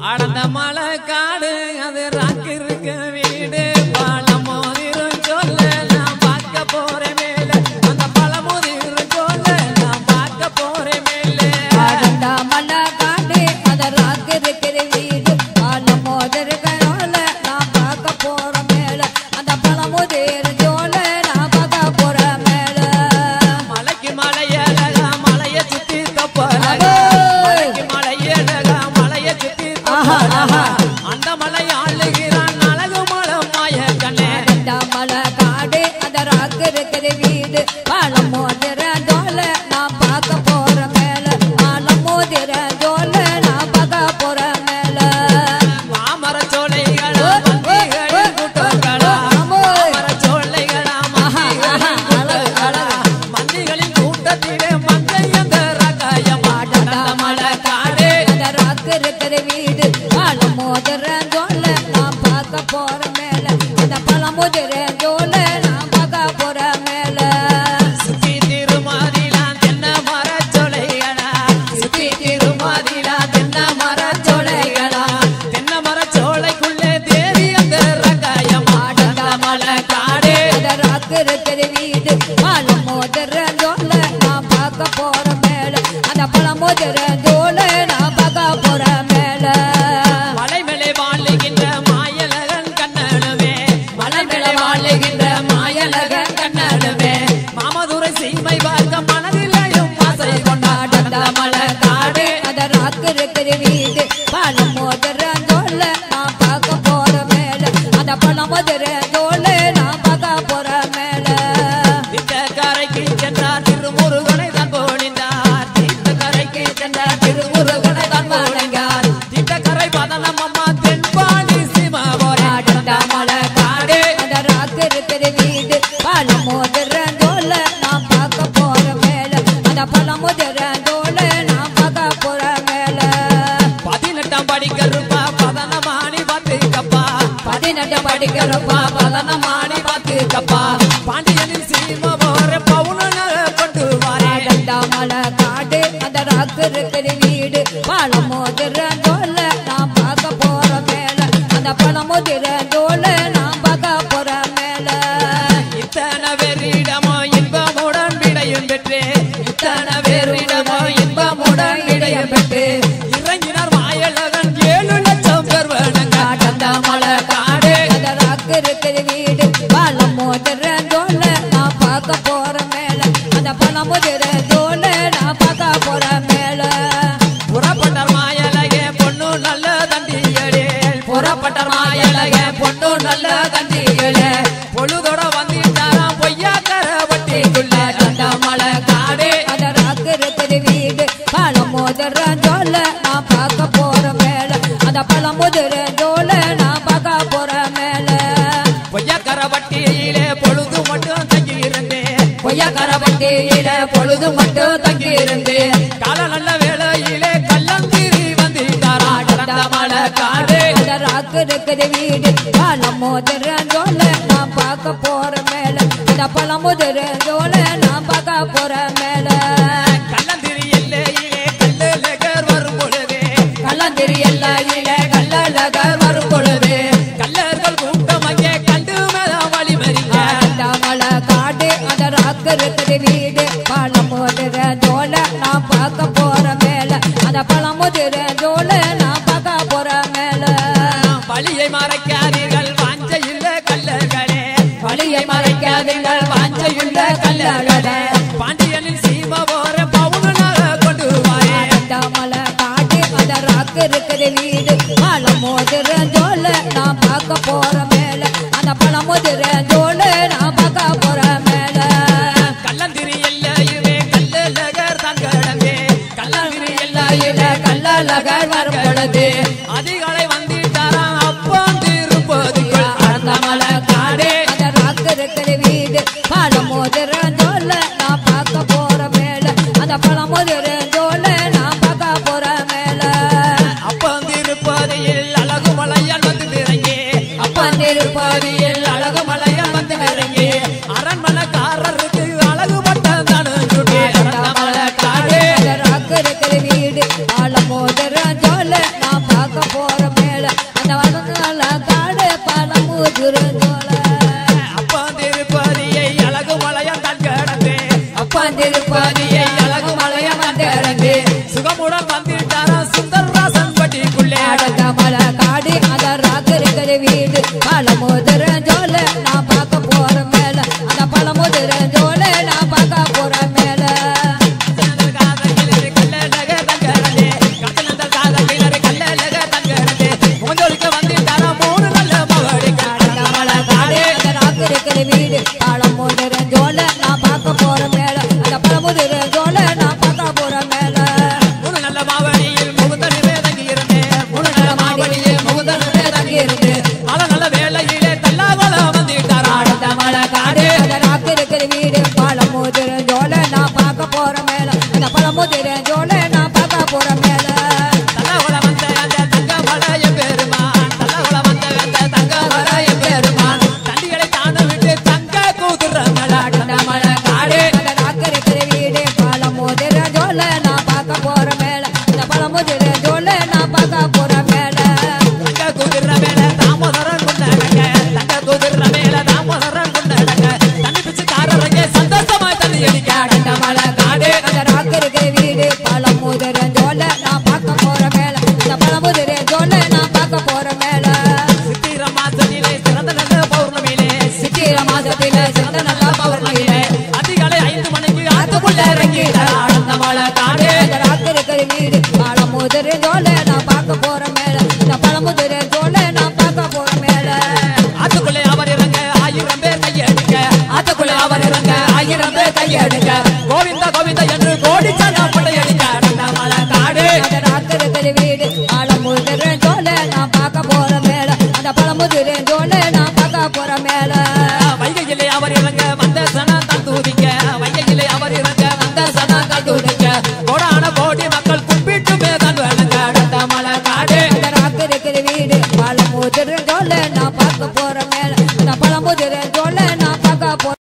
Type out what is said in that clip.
அடந்த மலை காடு அது ராக்கு இருக்கு வீடு பழமுதிரும் சொல்ல நான் பார்க்க போறேன் மேல அந்த பழமுதிரும் சொல்ல நான் பார்க்க போறேன் மேல அடந்த மலை காடு அத ராக்கு இருக்கிற வீடு பழம் மோதிருக்கோல நான் பார்க்க போற மேல அந்த பழம் முதிர் ஜோல நான் பார்க்க போற மேல மலைக்கு மலையழகா மலைய சுத்தி தப்பழகா மலைக்கு மலையழகா மலைய சுத்தி தப்பழகா அந்த மலை ஆளுகிறான் அழகு மலை மாய கண்ணே அடந்த மலை காடு அத ராக்கு இருக்கிற வீடு பழம் மோதிர ஜோல நான் பார்க்க போற மேல பழம் மோதிர ஜோல நான் பார்க்க போற மேல மாமர சோலைகளா மந்திகளின் கூட்டங்களா மாமர சோலைகளா மந்திகளின் கூட்டங்களா மந்திகளின் கூட்டத்திலே மங்கை அந்த ரகாயமா நடந்த மலை காடு அந்த ராக்கு இருக்கிற வீடு பழம் மோதிர ஜோல நான் பார்க்க போற மேல அந்த பழம் மோதிர ஜோல நான் பார்க்க போற மேல சுத்தி திருமாதிலா தென்ன மர சோலைகளா சுத்தி திருமாதிலா தென்ன மர சோலைகளா தென்ன மர சோலைக்குள்ளே தேவி அந்த ரகாயமா நடந்த மலை காடு அந்த ராக்கு இருக்கிற வீடு பழம் மோதிர ஜோல நான் பார்க்க போற மேல அந்த பழம் மோதிர ஜோல நான் பார்க்க போற மேல மலை மேலே வாழுகின்ற மாயலகன் கண்ணனுமே மலை மேலே வாழுகின்ற மாயலகன் கண்ணனுமே மாமதுரை சீமை பார்க்க மனதிலையும் ஆசை கொண்டாட மலை காடு அந்த ராக்கு இருக்கிற வீடு பழம் மோதிர ஜோல நான் பார்க்க போற மேல அந்த பழம் மோதிர ஜோல நான் பார்க்க போற மேல திட்ட கரைக்கு சென்றார் திருமுருகனை தான் போனிந்தார் தீர்த்த கரைக்கு சென்றார் திருமுருகனை தான் போனிந்தார் திட்ட கரை பதனம் அம்மா தென்பாண்டி சிமபோரே மலை காடு அந்த ராக்கு இருக்கிற வீடு பழம் மோதிர ஜோல நான் பார்க்க போற மேல அந்த பழம் மோதிர ஜோல நான் பார்க்க போற மேல பதினெட்டாம் படிக்கிறப்பா பதனமாணி பார்த்து கப்பா பதினெட்டு படிக்கிறப்பா பதனமாணி பார்த்து கப்பா பாண்டியனின் சீம போற பவுன கொண்டு வாரே மலை காடு அந்த ராக்கு இருக்கிற வீடு பழம் மோதிர ஜோல நான் பார்க்க போற மேல அந்த பழம் மோதிர ஜோல நான் பார்க்க போற மேல இத்தனை பேரிடமோ இன்பமுடன் விடையும் பெற்று இத்தனை பேரிடமோ இன்பமுடன் விடையும் பெற்று இறங்கினார் மாயழகன் ஏழு லட்சம் பேர் வேணுங்க கந்த மலை காடு அந்த ராக்கு இருக்கிற வீடு பழம் மோதிர ஜோல நான் பார்க்க போற மேல அந்த பழம் மோதிர ஜோல நான் பார்க்க போற மேல புறப்பட்டார் மாயழகே பொண்ணு நல்ல தண்டியடே புறப்பட்டார் மாயழகே பொண்ணு நல்ல தண்டியடே பொழுதோட வந்துட்டாராம் பொய்யாக்கர வட்டிக்குள்ள கந்த மலை காடு அந்த ராக்கு இருக்கிற வீடு பழம் மோதிர ஜோல நான் பார்க்க போற மேல அந்த பழம் மோதிர ஜோல நான் பார்க்க போற மேல பொய்யாக்கர வட்டியிலே பொழுது மட்டும் தங்கி இருந்தேன் பொய்யாக்கர வட்டியில பொழுது மட்டும் தங்கி இருந்தேன் கால நல்ல வேளையிலே கள்ளந்திரி வந்துட்டாரா கடந்த மலை காடு அந்த ராக்கு இருக்கிற வீடு பழம் மோதிர ஜோல நான் பார்க்க போற மேல அந்த பழம் மோதிர ஜோல நான் பார்க்க போற மேல கள்ளந்திரி எல்லையிலே கல்லழகர் வரும் பொழுது கள்ளந்திரி எல்லையிலே கல்லழகர் வரும் பொழுது கல்லர்கள் கூட்டம் அங்கே கண்டு மேல வழி மறிக்க அந்த மலை காடு அந்த ராக்கு இருக்கிற வீடு பழம் மோதிர ஜோல நான் பார்க்க போற மேல அந்த பழம் மோதிர ஜோல நான் பார்க்க போற மேல வழியை மறைக்காதீர்கள் வாஞ்சையுள்ள கல்லர்களே வழியை மறைக்காதீர்கள் வாஞ்சையுள்ள கல்லர்களே பாண்டியனின் சீம போற பவுனாக கொண்டு வாரே அந்த மலை காடு அந்த ராக்கு இருக்கிற வீடு பழம் மோதிர ஜோல நான் பார்க்க போற மேல அந்த பழம் மோதிர ஜோல நான் பார்க்க போற மேல கள்ளந்திரி எல்லையுமே கல்லழகர் தான் கடந்தே கள்ளந்திரி எல்லையில கல்லழகர் வரும் பொழுது அதிகாலை வந்திட்டாராம் அப்பம் திருப்பதிக்குள் அந்த மலை காடே அந்த ராக்கு இருக்கிற வீடு பழம் மோதிர ஜோல நான் பார்க்க போற மேல அந்த பழம் மோதிர ஜோல நான் பார்க்க போற மேல அப்பம் திருப்பதியில் அழகு மலையால் வந்து இறங்கி அப்பம் திருப்பதியில் அழகு மலையால் வீடு பழமுதிர ஜோல நான் பார்க்க போற மேல அந்த பழமுதிர ஜோல நான் பார்க்க போற மேல அந்த ராக்கு இருக்கிற வீடு பழமுதிர ஜோல நான் பார்க்க போற மேல அந்த பழமுதிர ஜோல நான் பார்க்க போற மேல ஆடந்த மழை காடு அந்த ராக்கு இருக்கிற வீடு பழமுதிர ஜோல நான் பார்க்க போற மேல அந்த பழமுதிர ஜோல நான் பார்க்க போற மேல ஆடந்த மழை காடு அந்த ராக்கு இருக்கிற வீடு பழமுதிர ஜோல நான் பார்க்க போற மேல அந்த பழமுதிர ஜோல நான் பார்க்க போற மேல சந்தோஷமாய் தண்ணி அடிக்க ஆடந்த மழை காடு அந்த ராக்கு இருக்கிற வீடு பழமுதிர ஜோல நான் பார்க்க போற மேல அந்த பழமுதிர ஜோல நான் பார்க்க போற மேல சித்திர மாசத்திலே சிறந்த நல்ல பௌர்ணமியிலே சித்திர மாசத்தில சிறந்த நல்ல பௌர்ணமியில அதிகாலை ஐந்து மணிக்கு ஆத்துக்குள்ள இறங்கி ஆனந்த மழை காடு அந்த ராக்கு இருக்கிற வீடு பழமுதிர ஜோல நான் பார்க்க போற மேல இந்த பழமுதிர ஜோல நான் பார்க்க போற மேல ஆத்துக்குள்ளே அவர் இறங்க ஆயிரம் பேர் கையெடுக்க ஆத்துக்குள்ளே அவர் இறங்க ஆயிரம் பேர் கையெடுக்க கோவிந்தா கோவிந்தா என்று கோடி சனா படையெடுக்க ஆனந்த மழை காடு அந்த ராக்கு இருக்கிற வீடு பழமுதிர ஜோல நான் பார்க்க போற மேல அந்த பழமுதிர ஜோல நான் பார்க்க போற மேல வைகையிலே அவர் இறங்க வந்த சனா தான் தூதிக்க வைகையிலே அவர் இறங்க வந்த சனா தான் தூதிக்க கோடான கோடி மக்கள் கும்பிட்டு மேதான் விளங்க ஆனந்த மழை காடு அந்த ராக்கு இருக்கிற வீடு பழமுதிர ஜோல நான் பார்க்க போற மேல அந்த பழமுதிர ஜோல